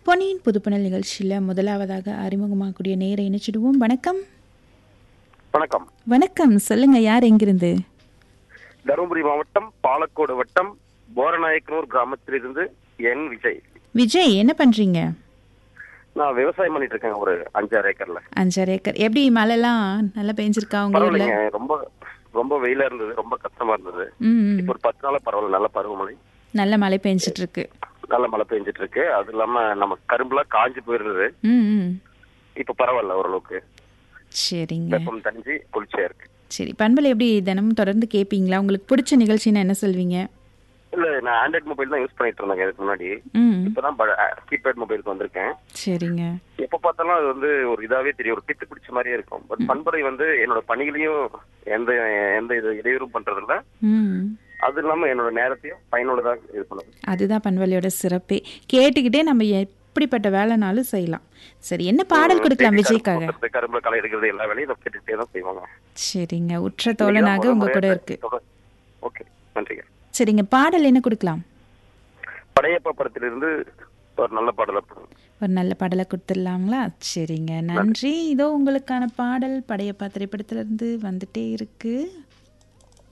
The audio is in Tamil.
பொன்னியின் புதுப்பணல் நிகழ்ச்சியில் முதலாவதாக அறிமுகமாகக்கூடிய நேரை இணைச்சிடுவோம் வணக்கம் வணக்கம் வணக்கம் சொல்லுங்க யார் எங்கிருந்து தருமபுரி மாவட்டம் பாலக்கோடு வட்டம் போரநாயக்கனூர் கிராமத்திலிருந்து என் விஜய் விஜய் என்ன பண்றீங்க நான் விவசாயம் பண்ணிட்டு இருக்கேன் ஒரு அஞ்சாறு ஏக்கர்ல அஞ்சரை ஏக்கர் எப்படி மழைலாம் நல்லா பெஞ்சிருக்கா உங்க ஊர்ல பரவாயில்லைங்க ரொம்ப ரொம்ப வெயிலா இருந்தது ரொம்ப கஷ்டமா இருந்தது ம் ம். இப்போ ஒரு பத்து நாளா பரவாயில்ல நல்ல பருவமழை நல்ல மழை பெஞ்சிட்டு இருக்கு நல்ல மழை பெஞ்சிட்டு இருக்கு அது இல்லாம நம்ம கரும்புலாம் காஞ்சு போயிருந்தது ம் ம் இப்ப பரவாயில்ல ஓரளவுக்கு சரிங்க வெப்பம் தணிஞ்சு குளிர்ச்சியா இருக்கு சரி பண்பலை எப்படி தினமும் தொடர்ந்து கேட்பீங்களா உங்களுக்கு பிடிச்ச நிகழ்ச்சின்னா என்ன சொல்வீங்க இல்ல நான் ஆண்ட்ராய்ட் மொபைல் தான் யூஸ் பண்ணிட்டு இருந்தேங்க இதுக்கு முன்னாடி ம் இப்பதான் கீபேட் மொபைலுக்கு வந்திருக்கேன் சரிங்க எப்ப பார்த்தாலும் அது வந்து ஒரு இதாவே தெரியும் ஒரு பித்து பிடிச்ச மாதிரியே இருக்கும் பட் பண்புரை வந்து என்னோட பணிகளையும் எந்த எந்த இது இடையூறும் பண்றது இல்ல ம் அது இல்லாம என்னோட நேரத்தையும் பயனுள்ளதா இது பண்ணுது அதுதான் பண்பலையோட சிறப்பே கேட்டுக்கிட்டே நம்ம எப்படிப்பட்ட வேலைனாலும் செய்யலாம் சரி என்ன பாடல் கொடுக்கலாம் விஜய்க்காக கரும்பு கரும்புல களை எடுக்கிறது எல்லா வேலையும் இதை கேட்டுட்டே தான் செய்வாங்க சரிங்க உற்ற தோழனாக உங்க கூட இருக்கு ஓகே நன்றிங்க சரிங்க பாடல் என்ன கொடுக்கலாம் படையப்பா படத்திலிருந்து ஒரு நல்ல பாடலை போடுங்க. ஒரு நல்ல பாடலை கொடுத்துடலாங்களா சரிங்க நன்றி இதோ உங்களுக்கான பாடல் படையப்பா திரைப்படத்திலிருந்து வந்துட்டே இருக்கு